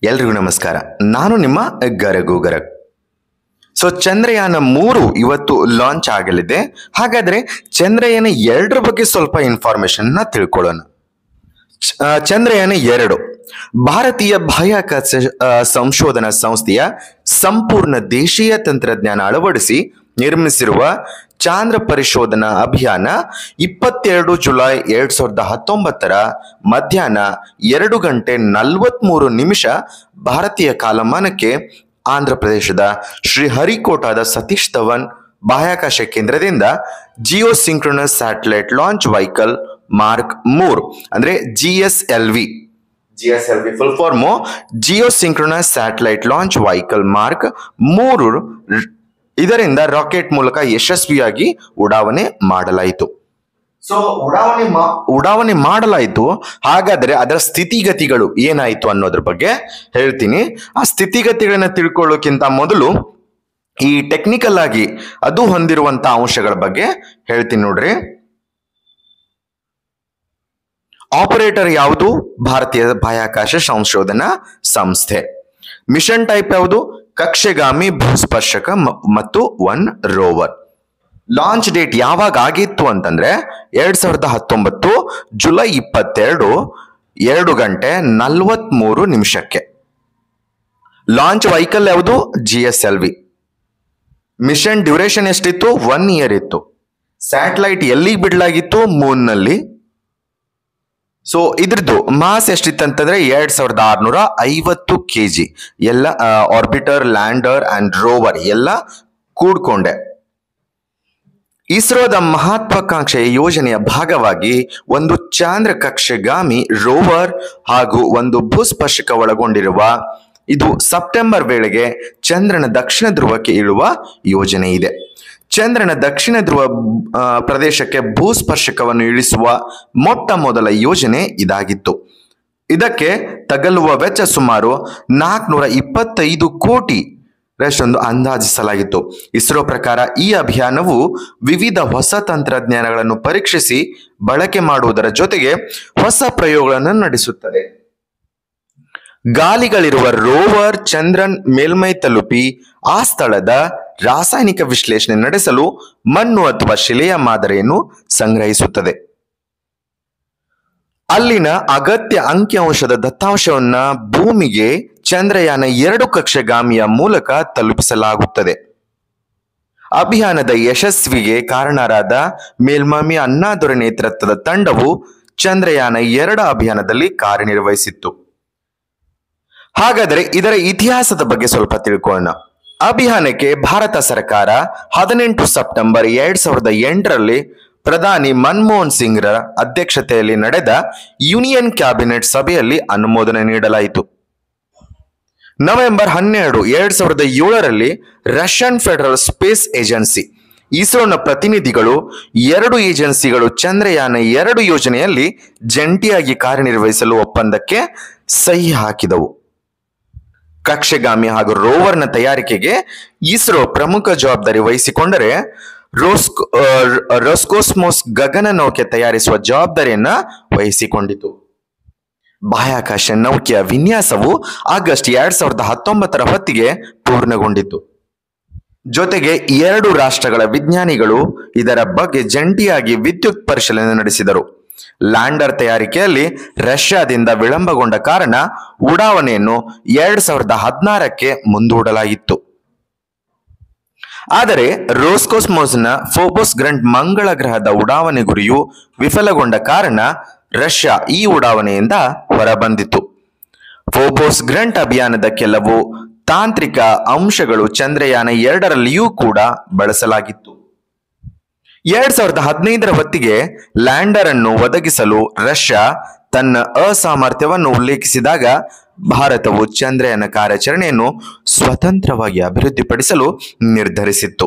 ಎಲ್ರಿಗೂ ನಮಸ್ಕಾರ ನಾನು ನಿಮ್ಮ ಗರಗು ಗರಗ್ ಸೊ ಚಂದ್ರಯಾನ ಮೂರು ಇವತ್ತು ಲಾಂಚ್ ಆಗಲಿದೆ ಹಾಗಾದ್ರೆ ಚಂದ್ರಯಾನ ಎರಡರ ಬಗ್ಗೆ ಸ್ವಲ್ಪ ಇನ್ಫಾರ್ಮೇಶನ್ ನ ತಿಳ್ಕೊಳ್ಳೋಣ ಚ- ಆ, ಚಂದ್ರಯಾನ ಎರಡು ಭಾರತೀಯ ಬಾಹ್ಯಾಕಾಶ ಆ, ಸಂಶೋಧನಾ ಸಂಸ್ಥೆಯ ಸಂಪೂರ್ಣ ದೇಶೀಯ ತಂತ್ರಜ್ಞಾನ ಅಳವಡಿಸಿ ನಿರ್ಮಿಸಿರುವ ಚಾಂದ್ರ ಪರಿಶೋಧನಾ ಅಭಿಯಾನ ಇಪ್ಪತ್ತೆರಡು ಜುಲೈ ಎರಡ್ ಸಾವಿರದ ಹತ್ತೊಂಬತ್ತರ ಮಧ್ಯಾಹ್ನ ಎರಡು ಗಂಟೆ ನಲವತ್ಮೂರು ನಿಮಿಷ ಭಾರತೀಯ ಕಾಲಮಾನಕ್ಕೆ ಆಂಧ್ರ ಪ್ರದೇಶದ ಶ್ರೀಹರಿಕೋಟಾದ ಸತೀಶ್ ಧವನ್ ಬಾಹ್ಯಾಕಾಶ ಕೇಂದ್ರದಿಂದ geosynchronous satellite launch vehicle mark ಮೂರ್ ಅಂದ್ರೆ G S L V G S L V full form geosynchronous satellite launch vehicle mark ಮೂರು ರ್- ಇದರಿಂದ ರಾಕೆಟ್ ಮೂಲಕ ಯಶಸ್ವಿಯಾಗಿ ಉಡಾವಣೆ ಮಾಡಲಾಯಿತು ಸೊ ಉಡಾವಣೆ ಮಾ- ಉಡಾವಣೆ ಮಾಡಲಾಯಿತು ಹಾಗಾದ್ರೆ ಅದರ ಸ್ಥಿತಿಗತಿಗಳು ಏನಾಯಿತು ಅನ್ನೋದ್ರ ಬಗ್ಗೆ ಹೇಳ್ತೀನಿ ಆ ಸ್ಥಿತಿಗತಿಗಳನ್ನ ತಿಳ್ಕೊಳ್ಳೋಕ್ಕಿಂತ ಮೊದಲು ಈ ಟೆಕ್ನಿಕಲ್ ಆಗಿ ಅದು ಹೊಂದಿರುವಂತ ಅಂಶಗಳ ಬಗ್ಗೆ ಹೇಳ್ತೀನಿ ನೋಡ್ರಿ ಆಪರೇಟರ್ ಯಾವುದು ಭಾರತೀಯ ಬಾಹ್ಯಾಕಾಶ ಸಂಶೋಧನಾ ಸಂಸ್ಥೆ ಮಿಷನ್ ಟೈಪ್ ಯಾವುದು ಕಕ್ಷೆಗಾಮಿ ಭೂಸ್ಪರ್ಶಕ ಮ- ಮತ್ತು ಒನ್ ರೋವರ್ ಲಾಂಚ್ ಡೇಟ್ ಯಾವಾಗ ಆಗಿತ್ತು ಅಂತಂದ್ರೆ ಎರಡ್ ಸಾವಿರದ ಹತ್ತೊಂಬತ್ತು ಜುಲೈ ಇಪ್ಪತ್ತೆರಡು ಎರಡು ಗಂಟೆ ನಲವತ್ಮೂರು ನಿಮಿಷಕ್ಕೆ ಲಾಂಚ್ ವೆಹಿಕಲ್ ಯಾವುದು G S L V mission duration ಎಷ್ಟಿತ್ತು ಒನ್ ಇಯರ್ ಇತ್ತು ಸ್ಯಾಟಲೈಟ್ ಎಲ್ಲಿಗೆ ಬಿಡಲಾಗಿತ್ತು ಮೂನ್ ನಲ್ಲಿ ಸೊ ಇದ್ರದ್ದು ಮಾಸ್ ಎಷ್ಟಿತ್ತು ಅಂತಂದ್ರೆ ಎರಡ್ ಸಾವಿರದ ಆರ್ನೂರ ಐವತ್ತು ಕೆ ಜಿ ಎಲ್ಲ ಆರ್ಬಿಟರ್ ಲ್ಯಾಂಡರ್ ಅಂಡ್ ರೋವರ್ ಎಲ್ಲ ಕೂಡ್ಕೊಂಡೆ ಇಸ್ರೋದ ಮಹತ್ವಾಕಾಂಕ್ಷೆಯ ಯೋಜನೆಯ ಭಾಗವಾಗಿ ಒಂದು ಚಾಂದ್ರ ಕಕ್ಷೆಗಾಮಿ ರೋವರ್ ಹಾಗೂ ಒಂದು ಭೂಸ್ಪರ್ಶಕ ಒಳಗೊಂಡಿರುವ ಇದು ಸೆಪ್ಟೆಂಬರ್ ವೇಳೆಗೆ ಚಂದ್ರನ ದಕ್ಷಿಣ ಧ್ರುವಕ್ಕೆ ಇಳುವ ಯೋಜನೆ ಇದೆ ಚಂದ್ರನ ದಕ್ಷಿಣ ಧ್ರುವ ಆ, ಪ್ರದೇಶಕ್ಕೆ ಭೂಸ್ಪರ್ಶಕವನ್ನು ಇಳಿಸುವ ಮೊಟ್ಟ ಮೊದಲ ಯೋಜನೆ ಇದಾಗಿತ್ತು ಇದಕ್ಕೆ ತಗಲುವ ವೆಚ್ಚ ಸುಮಾರು ನಾಲ್ಕುನೂರ ಇಪ್ಪತ್ತೈದು ಕೋಟಿ ರಷ್ಟೊಂದು ಅಂದಾಜಿಸಲಾಗಿತ್ತು ಇಸ್ರೋ ಪ್ರಕಾರ ಈ ಅಭಿಯಾನವು ವಿವಿಧ ಹೊಸ ತಂತ್ರಜ್ಞಾನಗಳನ್ನು ಪರೀಕ್ಷಿಸಿ ಬಳಕೆ ಮಾಡುವುದರ ಜೊತೆಗೆ ಹೊಸ ಪ್ರಯೋಗಗಳನ್ನು ನಡೆಸುತ್ತದೆ ಗಾಲಿಗಳಿರುವ ರೋವರ್ ಚಂದ್ರನ್ ಮೇಲ್ಮೈ ತಲುಪಿ ಆ ಸ್ಥಳದ ರಾಸಾಯನಿಕ ವಿಶ್ಲೇಷಣೆ ನಡೆಸಲು ಮಣ್ಣು ಅಥವಾ ಶಿಲೆಯ ಮಾದರಿಯನ್ನು ಸಂಗ್ರಹಿಸುತ್ತದೆ ಅಲ್ಲಿನ ಅಗತ್ಯ ಅಂಕಿಅಂಶದ ದತ್ತಾಂಶವನ್ನ ಭೂಮಿಗೆ ಚಂದ್ರಯಾನ ಎರಡು ಕಕ್ಷೆಗಾಮಿಯ ಮೂಲಕ ತಲುಪಿಸಲಾಗುತ್ತದೆ ಅಭಿಯಾನದ ಯಶಸ್ವಿಗೆ ಕಾರಣರಾದ ಮೇಲ್ಮಾಮಿ ಅಣ್ಣಾದೊರೆ ನೇತೃತ್ವದ ತಂಡವು ಚಂದ್ರಯಾನ ಎರಡ ಅಭಿಯಾನದಲ್ಲಿ ಕಾರ್ಯನಿರ್ವಹಿಸಿತ್ತು ಹಾಗಾದರೆ ಇದರ ಇತಿಹಾಸದ ಬಗ್ಗೆ ಸ್ವಲ್ಪ ತಿಳ್ಕೊಳ್ಳೋಣ ಅಭಿಯಾನಕ್ಕೆ ಭಾರತ ಸರ್ಕಾರ ಹದಿನೆಂಟು ಸೆಪ್ಟೆಂಬರ್ ಎರಡ್ ಸಾವಿರದ ಎಂಟರಲ್ಲಿ ಪ್ರಧಾನಿ ಮನಮೋಹನ್ ಸಿಂಗ್ರ ಅಧ್ಯಕ್ಷತೆಯಲ್ಲಿ ನಡೆದ ಯೂನಿಯನ್ ಕ್ಯಾಬಿನೆಟ್ ಸಭೆಯಲ್ಲಿ ಅನುಮೋದನೆ ನೀಡಲಾಯಿತು ನವೆಂಬರ್ ಹನ್ನೆರಡು ಎರಡ್ ಸಾವಿರದ ಏಳರಲ್ಲಿ ರಷ್ಯನ್ ಫೆಡರಲ್ ಸ್ಪೇಸ್ ಏಜೆನ್ಸಿ ಇಸ್ರೋನ ಪ್ರತಿನಿಧಿಗಳು ಎರಡು ಏಜೆನ್ಸಿಗಳು ಚಂದ್ರಯಾನ ಎರಡು ಯೋಜನೆಯಲ್ಲಿ ಜಂಟಿಯಾಗಿ ಕಾರ್ಯನಿರ್ವಹಿಸಲು ಒಪ್ಪಂದಕ್ಕೆ ಸಹಿ ಹಾಕಿದವು ಕಕ್ಷೆಗಾಮಿ ಹಾಗೂ ರೋವರ್ನ ತಯಾರಿಕೆಗೆ ಇಸ್ರೋ ಪ್ರಮುಖ ಜವಾಬ್ದಾರಿ ವಹಿಸಿಕೊಂಡರೆ ರೋಸ್ಕೋ ಆ, ರೋಸ್ಕೋಸ್ಮೋಸ್ ಗಗನ ನೌಕೆ ತಯಾರಿಸುವ ಜವಾಬ್ದಾರಿಯನ್ನ ವಹಿಸಿಕೊಂಡಿತು ಬಾಹ್ಯಾಕಾಶ ನೌಕೆಯ ವಿನ್ಯಾಸವು ಆಗಸ್ಟ್ ಎರಡ್ ಸಾವಿರದ ಹತ್ತೊಂಬತ್ತರ ಹೊತ್ತಿಗೆ ಪೂರ್ಣಗೊಂಡಿತು ಜೊತೆಗೆ ಎರಡು ರಾಷ್ಟ್ರಗಳ ವಿಜ್ಞಾನಿಗಳು ಇದರ ಬಗ್ಗೆ ಜಂಟಿಯಾಗಿ ವಿದ್ಯುತ್ ಪರಿಶೀಲನೆ ನಡೆಸಿದರು ಲ್ಯಾಂಡರ್ ತಯಾರಿಕೆಯಲ್ಲಿ ರಷ್ಯಾದಿಂದ ವಿಳಂಬಗೊಂಡ ಕಾರಣ ಉಡಾವಣೆಯನ್ನು ಎರಡ್ ಸಾವಿರದ ಹದಿನಾರಕ್ಕೆ ಮುಂದೂಡಲಾಗಿತ್ತು ಆದರೆ ರೋಸ್ಕೋಸ್ಮೋಸ್ನ ಫೋಬೋಸ್ ಗ್ರಂಟ್ ಮಂಗಳ ಗ್ರಹದ ಉಡಾವಣೆ ಗುರಿಯು ವಿಫಲಗೊಂಡ ಕಾರಣ ರಷ್ಯಾ ಈ ಉಡಾವಣೆಯಿಂದ ಹೊರಬಂದಿತು ಫೋಬೋಸ್ ಗ್ರಂಟ್ ಅಭಿಯಾನದ ಕೆಲವು ತಾಂತ್ರಿಕ ಅಂಶಗಳು ಚಂದ್ರಯಾನ ಎರಡರಲ್ಲಿಯೂ ಕೂಡ ಬಳಸಲಾಗಿತ್ತು ಎರಡ್ ಸಾವಿರದ ಹದಿನೈದರ ಹೊತ್ತಿಗೆ ಲ್ಯಾಂಡರ್ ಅನ್ನು ಒದಗಿಸಲು ರಷ್ಯಾ ತನ್ನ ಅಸಾಮರ್ಥ್ಯವನ್ನು ಉಲ್ಲೇಖಿಸಿದಾಗ ಭಾರತವು ಚಂದ್ರಯಾನ ಕಾರ್ಯಾಚರಣೆಯನ್ನು ಸ್ವತಂತ್ರವಾಗಿ ಅಭಿವೃದ್ಧಿಪಡಿಸಲು ನಿರ್ಧರಿಸಿತ್ತು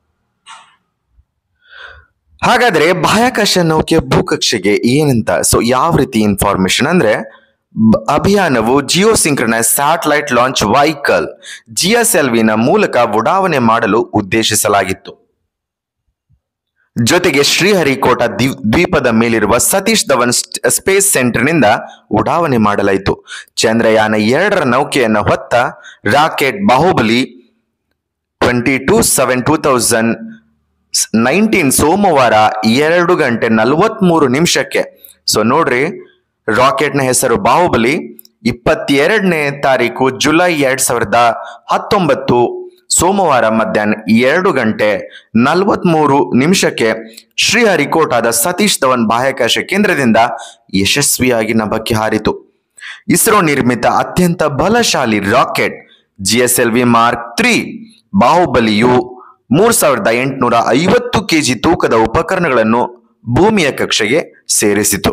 ಹಾಗಾದ್ರೆ ಬಾಹ್ಯಾಕಾಶ ನೌಕೆ ಭೂಕಕ್ಷೆಗೆ ಏನಂತ ಸೊ ಯಾವ ರೀತಿ ಇನ್ಫಾರ್ಮೇಶನ್ ಅಂದ್ರೆ ಬ- ಅಭಿಯಾನವು geo synchronise satellite launch vehicle ಜಿಎಸ್ಎಲ್ವಿನ ಮೂಲಕ ಉಡಾವಣೆ ಮಾಡಲು ಉದ್ದೇಶಿಸಲಾಗಿತ್ತು ಜೊತೆಗೆ ಶ್ರೀಹರಿಕೋಟ ದ್ವೀ- ದ್ವೀಪದ ಮೇಲಿರುವ ಸತೀಶ್ ಧವನ್ ಸ್ಟ್- ಸ್ಪೇಸ್ ಸೆಂಟರ್ನಿಂದ ಉಡಾವಣೆ ಮಾಡಲಾಯಿತು ಚಂದ್ರಯಾನ ಎರಡರ ನೌಕೆಯನ್ನು ಹೊತ್ತ rocket Bahubali twenty two seven two thousand nineteen ಸೋಮವಾರ ಎರಡು ಗಂಟೆ ನಲವತ್ಮೂರು ನಿಮಿಷಕ್ಕೆ ಸೊ ನೋಡ್ರಿ ರಾಕೆಟ್ನ ಹೆಸರು ಬಾಹುಬಲಿ ಇಪ್ಪತ್ತೆರಡನೇ ತಾರೀಕು ಜುಲೈ ಎರಡ್ ಸಾವಿರದ ಹತ್ತೊಂಬತ್ತು ಸೋಮವಾರ ಮಧ್ಯಾಹ್ನ ಎರಡು ಗಂಟೆ ನಲವತ್ಮೂರು ನಿಮಿಷಕ್ಕೆ ಶ್ರೀಹರಿಕೋಟಾದ ಸತೀಶ್ ಧವನ್ ಬಾಹ್ಯಾಕಾಶ ಕೇಂದ್ರದಿಂದ ಯಶಸ್ವಿಯಾಗಿ ನಭಕ್ಕೆ ಹಾರಿತು ಇಸ್ರೋ ನಿರ್ಮಿತ ಅತ್ಯಂತ ಬಲಶಾಲಿ ರಾಕೆಟ್ ಜಿಎಸ್ಎಲ್ವಿ ಮಾರ್ಕ್ ತ್ರೀ ಬಾಹುಬಲಿಯು ಮೂರ್ ಸಾವಿರದ ಎಂಟುನೂರ ಐವತ್ತು ಕೆಜಿ ತೂಕದ ಉಪಕರಣಗಳನ್ನು ಭೂಮಿಯ ಕಕ್ಷೆಗೆ ಸೇರಿಸಿತು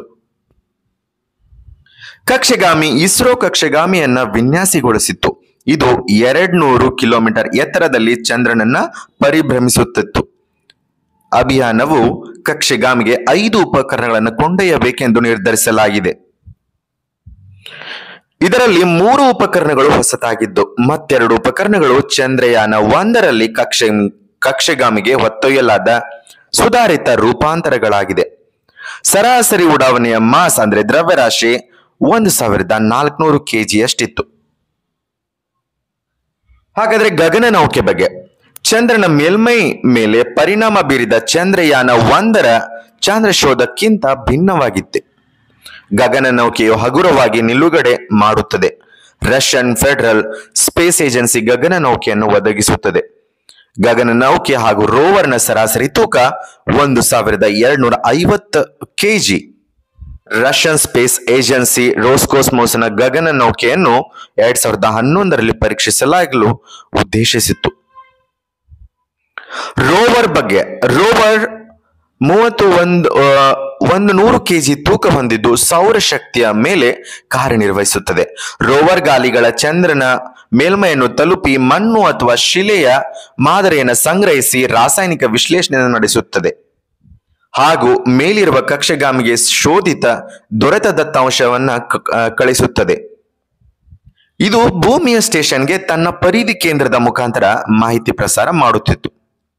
ಕಕ್ಷೆಗಾಮಿ ಇಸ್ರೋ ಕಕ್ಷೆಗಾಮಿಯನ್ನ ವಿನ್ಯಾಸಗೊಳಿಸಿತ್ತು ಇದು ಎರಡ್ ನೂರು ಕಿಲೋಮೀಟರ್ ಎತ್ತರದಲ್ಲಿ ಚಂದ್ರನನ್ನ ಪರಿಭ್ರಮಿಸುತ್ತಿತ್ತು ಅಭಿಯಾನವು ಕಕ್ಷೆಗಾಮಿಗೆ ಐದು ಉಪಕರಣಗಳನ್ನು ಕೊಂಡೊಯ್ಯಬೇಕೆಂದು ನಿರ್ಧರಿಸಲಾಗಿದೆ ಇದರಲ್ಲಿ ಮೂರು ಉಪಕರಣಗಳು ಹೊಸತಾಗಿದ್ದು ಮತ್ತೆರಡು ಉಪಕರಣಗಳು ಚಂದ್ರಯಾನ ಒಂದರಲ್ಲಿ ಕಕ್ಷೆ ಕಕ್ಷೆಗಾಮಿಗೆ ಹೊತ್ತೊಯ್ಯಲಾದ ಸುಧಾರಿತ ರೂಪಾಂತರಗಳಾಗಿದೆ ಸರಾಸರಿ ಉಡಾವಣೆಯ ಮಾಸ್ ಅಂದ್ರೆ ದ್ರವ್ಯರಾಶಿ ಒಂದು ಸಾವಿರದ ನಾಲ್ಕುನೂರು ಕೆಜಿಯಷ್ಟಿತ್ತು ಹಾಗಾದ್ರೆ ಗಗನ ನೌಕೆ ಬಗ್ಗೆ ಚಂದ್ರನ ಮೇಲ್ಮೈ ಮೇಲೆ ಪರಿಣಾಮ ಬೀರಿದ ಚಂದ್ರಯಾನ ಒಂದರ ಚಂದ್ರಶೋಧಕ್ಕಿಂತ ಭಿನ್ನವಾಗಿತ್ತೆ ಗಗನ ನೌಕೆಯು ಹಗುರವಾಗಿ ನಿಲುಗಡೆ ಮಾಡುತ್ತದೆ ರಷ್ಯನ್ ಫೆಡರಲ್ ಸ್ಪೇಸ್ ಏಜೆನ್ಸಿ ಗಗನ ನೌಕೆಯನ್ನು ಒದಗಿಸುತ್ತದೆ ಗಗನ ನೌಕೆ ಹಾಗೂ ರೋವರ್ನ ಸರಾಸರಿ ತೂಕ ಒಂದು ಸಾವಿರದ ಎರಡ್ನೂರ ಐವತ್ತು ಕೆಜಿ ರಷ್ಯನ್ ಸ್ಪೇಸ್ ಏಜೆನ್ಸಿ ರೋಸ್ಕೋಸ್ಮೋಸ್ನ ಗಗನ ನೌಕೆಯನ್ನು ಎರಡ್ ಸಾವಿರದ ಹನ್ನೊಂದರಲ್ಲಿ ಪರೀಕ್ಷಿಸಲಾಗಲು ಉದ್ದೇಶಿಸಿತ್ತು ರೋವರ್ ಬಗ್ಗೆ ರೋವರ್ ಮೂವತ್ತು ಒಂದು ಆ, ಒಂದು ನೂರು ಕೆಜಿ ತೂಕ ಹೊಂದಿದ್ದು ಸೌರಶಕ್ತಿಯ ಮೇಲೆ ಕಾರ್ಯನಿರ್ವಹಿಸುತ್ತದೆ ರೋವರ್ ಗಾಲಿಗಳ ಚಂದ್ರನ ಮೇಲ್ಮೈಯನ್ನು ತಲುಪಿ ಮಣ್ಣು ಅಥವಾ ಶಿಲೆಯ ಮಾದರಿಯನ್ನು ಸಂಗ್ರಹಿಸಿ ರಾಸಾಯನಿಕ ವಿಶ್ಲೇಷಣೆಯನ್ನು ನಡೆಸುತ್ತದೆ ಹಾಗೂ ಮೇಲಿರುವ ಕಕ್ಷೆಗಾಮಿಗೆ ಶೋಧಿತ ದೊರೆತ ದತ್ತಾಂಶವನ್ನ ಕ- ಆ, ಕಳಿಸುತ್ತದೆ ಇದು ಭೂಮಿಯ ಸ್ಟೇಷನ್ಗೆ ತನ್ನ ಪರಿಧಿ ಕೇಂದ್ರದ ಮುಖಾಂತರ ಮಾಹಿತಿ ಪ್ರಸಾರ ಮಾಡುತ್ತಿತ್ತು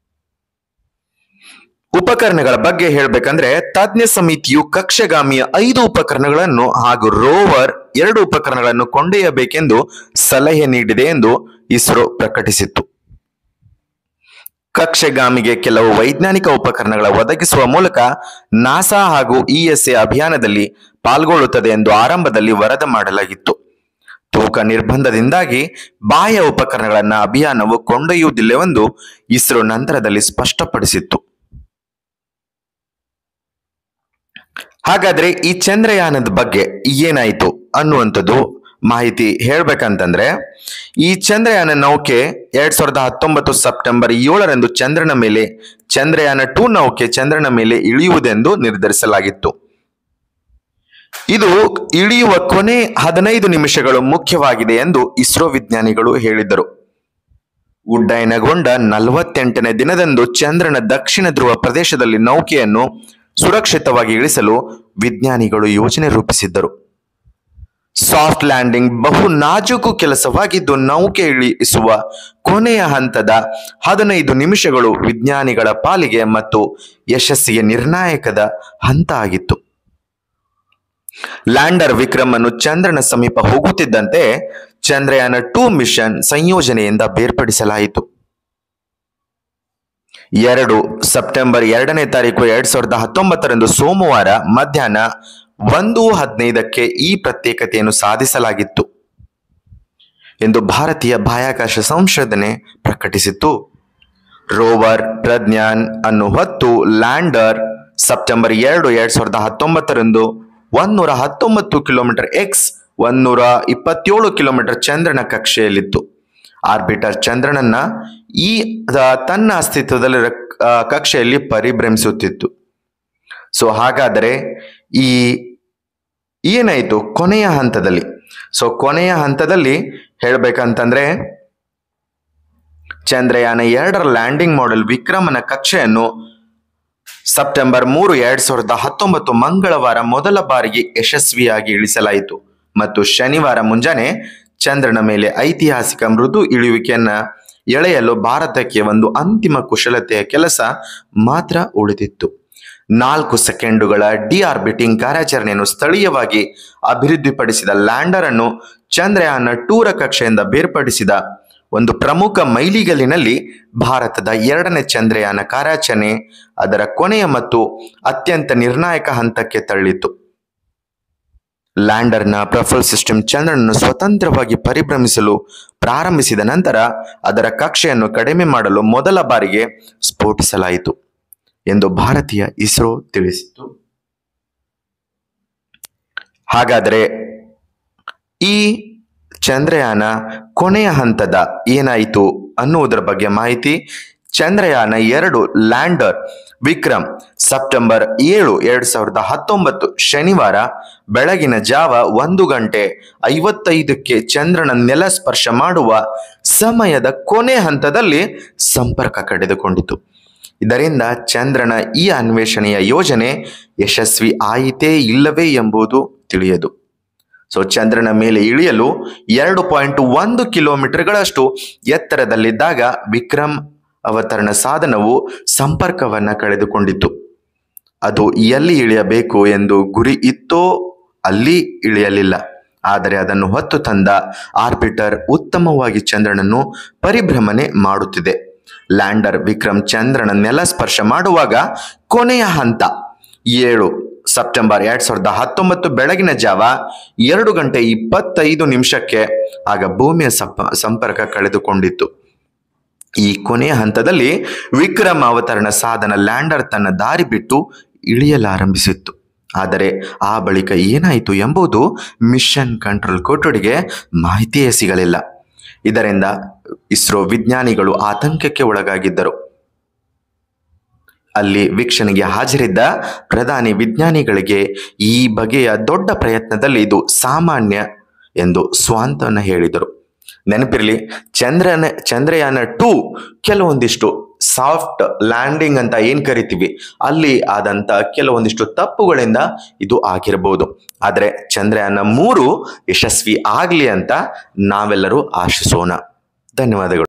ಉಪಕರಣಗಳ ಬಗ್ಗೆ ಹೇಳ್ಬೇಕಂದ್ರೆ ತಜ್ಞ ಸಮಿತಿಯು ಕಕ್ಷೆಗಾಮಿಯ ಐದು ಉಪಕರಣಗಳನ್ನು ಹಾಗೂ ರೋವರ್ ಎರಡು ಉಪಕರಣಗಳನ್ನು ಕೊಂಡೊಯ್ಯಬೇಕೆಂದು ಸಲಹೆ ನೀಡಿದೆ ಎಂದು ಇಸ್ರೋ ಪ್ರಕಟಿಸಿತ್ತು ಕಕ್ಷೆಗಾಮಿಗೆ ಕೆಲವು ವೈಜ್ಞಾನಿಕ ಉಪಕರಣಗಳ ಒದಗಿಸುವ ಮೂಲಕ ನಾಸಾ ಹಾಗೂ ಇಎಸ್ಎ ಅಭಿಯಾನದಲ್ಲಿ ಪಾಲ್ಗೊಳ್ಳುತ್ತದೆ ಎಂದು ಆರಂಭದಲ್ಲಿ ವರದಿ ಮಾಡಲಾಗಿತ್ತು ತೂಕ ನಿರ್ಬಂಧದಿಂದಾಗಿ ಬಾಹ್ಯ ಉಪಕರಣಗಳನ್ನ ಅಭಿಯಾನವು ಕೊಂಡೊಯ್ಯುವುದಿಲ್ಲವೆಂದು ಇಸ್ರೋ ನಂತರದಲ್ಲಿ ಸ್ಪಷ್ಟಪಡಿಸಿತ್ತು ಹಾಗಾದ್ರೆ ಈ ಚಂದ್ರಯಾನದ ಬಗ್ಗೆ ಏನಾಯ್ತು ಅನ್ನುವಂಥದ್ದು ಮಾಹಿತಿ ಹೇಳ್ಬೇಕಂತಂದ್ರೆ ಈ ಚಂದ್ರಯಾನ ನೌಕೆ ಎರಡ್ ಸಾವಿರದ ಹತ್ತೊಂಬತ್ತು ಸೆಪ್ಟೆಂಬರ್ ಏಳರಂದು ಚಂದ್ರನ ಮೇಲೆ ಚಂದ್ರಯಾನ ಟೂ ನೌಕೆ ಚಂದ್ರನ ಮೇಲೆ ಇಳಿಯುವುದೆಂದು ನಿರ್ಧರಿಸಲಾಗಿತ್ತು ಇದು ಇಳಿಯುವ ಕೊನೆ ಹದಿನೈದು ನಿಮಿಷಗಳು ಮುಖ್ಯವಾಗಿದೆ ಎಂದು ಇಸ್ರೋ ವಿಜ್ಞಾನಿಗಳು ಹೇಳಿದರು ಉಡ್ಡಯನಗೊಂಡ ನಲವತ್ತೆಂಟನೇ ದಿನದಂದು ಚಂದ್ರನ ದಕ್ಷಿಣ ಧ್ರುವ ಪ್ರದೇಶದಲ್ಲಿ ನೌಕೆಯನ್ನು ಸುರಕ್ಷಿತವಾಗಿ ಇಳಿಸಲು ವಿಜ್ಞಾನಿಗಳು ಯೋಜನೆ ರೂಪಿಸಿದ್ದರು ಸಾಫ್ಟ್ ಲ್ಯಾಂಡಿಂಗ್ ಬಹು ನಾಜೂಕು ಕೆಲಸವಾಗಿದ್ದು ನೌಕೆ ಇಳಿಸುವ ಕೊನೆಯ ಹಂತದ ಹದಿನೈದು ನಿಮಿಷಗಳು ವಿಜ್ಞಾನಿಗಳ ಪಾಲಿಗೆ ಮತ್ತು ಯಶಸ್ಸಿಗೆ ನಿರ್ಣಾಯಕದ ಹಂತ ಆಗಿತ್ತು ಲ್ಯಾಂಡರ್ ವಿಕ್ರಮ್ ಅನ್ನು ಚಂದ್ರನ ಸಮೀಪ ಹೋಗುತ್ತಿದ್ದಂತೆ ಚಂದ್ರಯಾನ ಟೂ ಮಿಷನ್ ಸಂಯೋಜನೆಯಿಂದ ಬೇರ್ಪಡಿಸಲಾಯಿತು ಎರಡು ಸೆಪ್ಟೆಂಬರ್ ಎರಡನೇ ತಾರೀಕು ಎರಡ್ ಸಾವಿರದ ಹತ್ತೊಂಬತ್ತರಂದು ಸೋಮವಾರ ಮಧ್ಯಾಹ್ನ ಒಂದು ಹದಿನೈದಕ್ಕೆ ಈ ಪ್ರತ್ಯೇಕತೆಯನ್ನು ಸಾಧಿಸಲಾಗಿತ್ತು ಎಂದು ಭಾರತೀಯ ಬಾಹ್ಯಾಕಾಶ ಸಂಶೋಧನೆ ಪ್ರಕಟಿಸಿತ್ತು ರೋವರ್ ಪ್ರಜ್ಞಾನ್ ಅನ್ನು ಹೊತ್ತು ಲ್ಯಾಂಡರ್ ಸೆಪ್ಟೆಂಬರ್ ಎರಡು ಎರಡ್ ಸಾವಿರದ ಹತ್ತೊಂಬತ್ತರಂದು ಒಂದೂರ ಹತ್ತೊಂಬತ್ತು ಕಿಲೋಮೀಟರ್ ಎಕ್ಸ್ ಒಂದೂರ ಇಪ್ಪತ್ತೇಳು ಕಿಲೋಮೀಟರ್ ಚಂದ್ರನ ಕಕ್ಷೆಯಲ್ಲಿತ್ತು ಆರ್ಬಿಟರ್ ಚಂದ್ರನನ್ನ ಈ ದ- ತನ್ನ ಅಸ್ತಿತ್ವದಲ್ಲಿ ಕಕ್ಷೆಯಲ್ಲಿ ಪರಿಭ್ರಮಿಸುತ್ತಿತ್ತು ಸೊ ಹಾಗಾದರೆ ಈ ಏನಾಯಿತು ಕೊನೆಯ ಹಂತದಲ್ಲಿ ಸೊ ಕೊನೆಯ ಹಂತದಲ್ಲಿ ಹೇಳ್ಬೇಕಂತಂದ್ರೆ ಚಂದ್ರಯಾನ ಎರಡರ ಲ್ಯಾಂಡಿಂಗ್ ಮಾಡೆಲ್ ವಿಕ್ರಮನ ಕಕ್ಷೆಯನ್ನು ಸೆಪ್ಟೆಂಬರ್ ಮೂರು ಎರಡ್ ಸಾವಿರದ ಹತ್ತೊಂಬತ್ತು ಮಂಗಳವಾರ ಮೊದಲ ಬಾರಿಗೆ ಯಶಸ್ವಿಯಾಗಿ ಇಳಿಸಲಾಯಿತು ಮತ್ತು ಶನಿವಾರ ಮುಂಜಾನೆ ಚಂದ್ರನ ಮೇಲೆ ಐತಿಹಾಸಿಕ ಮೃದು ಇಳಿಯುವಿಕೆಯನ್ನ ಎಳೆಯಲು ಭಾರತಕ್ಕೆ ಒಂದು ಅಂತಿಮ ಕುಶಲತೆಯ ಕೆಲಸ ಮಾತ್ರ ಉಳಿದಿತ್ತು ನಾಲ್ಕು ಸೆಕೆಂಡುಗಳ ಡಿಆರ್ಬಿಟಿಂಗ್ ಕಾರ್ಯಾಚರಣೆಯನ್ನು ಸ್ಥಳೀಯವಾಗಿ ಅಭಿವೃದ್ಧಿಪಡಿಸಿದ ಲ್ಯಾಂಡರ್ ಅನ್ನು ಚಂದ್ರಯಾನ ಟೂರ ಕಕ್ಷೆಯಿಂದ ಬೇರ್ಪಡಿಸಿದ ಒಂದು ಪ್ರಮುಖ ಮೈಲಿಗಲ್ಲಿನಲ್ಲಿ ಭಾರತದ ಎರಡನೇ ಚಂದ್ರಯಾನ ಕಾರ್ಯಾಚರಣೆ ಅದರ ಕೊನೆಯ ಮತ್ತು ಅತ್ಯಂತ ನಿರ್ಣಾಯಕ ಹಂತಕ್ಕೆ ತಳ್ಳಿತು ಲ್ಯಾಂಡರ್ನ ಪ್ರಫಲ್ ಸಿಸ್ಟಮ್ ಚಂದ್ರನನ್ನು ಸ್ವತಂತ್ರವಾಗಿ ಪರಿಭ್ರಮಿಸಲು ಪ್ರಾರಂಭಿಸಿದ ನಂತರ ಅದರ ಕಕ್ಷೆಯನ್ನು ಕಡಿಮೆ ಮಾಡಲು ಮೊದಲ ಬಾರಿಗೆ ಸ್ಫೋಟಿಸಲಾಯಿತು ಎಂದು ಭಾರತೀಯ ಇಸ್ರೋ ತಿಳಿಸಿತು ಹಾಗಾದರೆ ಈ ಚಂದ್ರಯಾನ ಕೊನೆಯ ಹಂತದ ಏನಾಯಿತು ಅನ್ನುವುದರ ಬಗ್ಗೆ ಮಾಹಿತಿ ಚಂದ್ರಯಾನ ಎರಡು ಲ್ಯಾಂಡರ್ ವಿಕ್ರಮ್ ಸೆಪ್ಟೆಂಬರ್ ಏಳು ಎರಡ್ ಸಾವಿರದ ಹತ್ತೊಂಬತ್ತು ಶನಿವಾರ ಬೆಳಗಿನ ಜಾವ ಒಂದು ಗಂಟೆ ಐವತ್ತೈದಕ್ಕೆ ಚಂದ್ರನ ನೆಲ ಸ್ಪರ್ಶ ಮಾಡುವ ಸಮಯದ ಕೊನೆ ಹಂತದಲ್ಲಿ ಸಂಪರ್ಕ ಕಡಿದುಕೊಂಡಿತು ಇದರಿಂದ ಚಂದ್ರನ ಈ ಅನ್ವೇಷಣೆಯ ಯೋಜನೆ ಯಶಸ್ವಿ ಆಯಿತೇ ಇಲ್ಲವೇ ಎಂಬುದು ತಿಳಿಯದು ಸೊ ಚಂದ್ರನ ಮೇಲೆ ಇಳಿಯಲು ಎರಡು ಪಾಯಿಂಟ್ ಒಂದು ಕಿಲೋಮೀಟರ್ಗಳಷ್ಟು ಎತ್ತರದಲ್ಲಿದ್ದಾಗ ವಿಕ್ರಮ್ ಅವತರಣ ಸಾಧನವು ಸಂಪರ್ಕವನ್ನ ಕಳೆದುಕೊಂಡಿತ್ತು ಅದು ಎಲ್ಲಿ ಇಳಿಯಬೇಕು ಎಂದು ಗುರಿ ಇತ್ತೋ ಅಲ್ಲಿ ಇಳಿಯಲಿಲ್ಲ ಆದರೆ ಅದನ್ನು ಹೊತ್ತು ತಂದ ಆರ್ಬಿಟರ್ ಉತ್ತಮವಾಗಿ ಚಂದ್ರನನ್ನು ಪರಿಭ್ರಮಣೆ ಮಾಡುತ್ತಿದೆ ಲ್ಯಾಂಡರ್ ವಿಕ್ರಮ್ ಚಂದ್ರನ ನೆಲ ಸ್ಪರ್ಶ ಮಾಡುವಾಗ ಕೊನೆಯ ಹಂತ ಏಳು ಸೆಪ್ಟೆಂಬರ್ ಎರಡ್ ಸಾವಿರದ ಹತ್ತೊಂಬತ್ತು ಬೆಳಗಿನ ಜಾವ ಎರಡು ಗಂಟೆ ಇಪ್ಪತ್ತೈದು ನಿಮಿಷಕ್ಕೆ ಆಗ ಭೂಮಿಯ ಸಪ ಸಂಪರ್ಕ ಕಳೆದುಕೊಂಡಿತ್ತು ಈ ಕೊನೆಯ ಹಂತದಲ್ಲಿ ವಿಕ್ರಮ್ ಅವತರಣ ಸಾಧನ ಲ್ಯಾಂಡರ್ ತನ್ನ ದಾರಿ ಬಿಟ್ಟು ಇಳಿಯಲಾರಂಭಿಸಿತ್ತು ಆದರೆ ಆ ಬಳಿಕ ಏನಾಯಿತು ಎಂಬುದು ಮಿಷನ್ ಕಂಟ್ರೋಲ್ ಕೊಠಡಿಗೆ ಮಾಹಿತಿಯೇ ಸಿಗಲಿಲ್ಲ ಇದರಿಂದ ಇಸ್ರೋ ವಿಜ್ಞಾನಿಗಳು ಆತಂಕಕ್ಕೆ ಒಳಗಾಗಿದ್ದರು ಅಲ್ಲಿ ವೀಕ್ಷಣೆಗೆ ಹಾಜರಿದ್ದ ಪ್ರಧಾನಿ ವಿಜ್ಞಾನಿಗಳಿಗೆ ಈ ಬಗೆಯ ದೊಡ್ಡ ಪ್ರಯತ್ನದಲ್ಲಿ ಇದು ಸಾಮಾನ್ಯ ಎಂದು ಸ್ವಾಂತವನ್ನ ಹೇಳಿದರು ನೆನಪಿರಲಿ ಚಂದ್ರನ ಚಂದ್ರಯಾನ ಟೂ ಕೆಲವೊಂದಿಷ್ಟು ಸಾಫ್ಟ್ ಲ್ಯಾಂಡಿಂಗ್ ಅಂತ ಏನ್ ಕರಿತೀವಿ ಅಲ್ಲಿ ಆದಂತ ಕೆಲವೊಂದಿಷ್ಟು ತಪ್ಪುಗಳಿಂದ ಇದು ಆಗಿರಬಹುದು ಆದರೆ ಚಂದ್ರಯಾನ ಮೂರು ಯಶಸ್ವಿ ಆಗ್ಲಿ ಅಂತ ನಾವೆಲ್ಲರೂ ಆಶಿಸೋಣ ಧನ್ಯವಾದಗಳು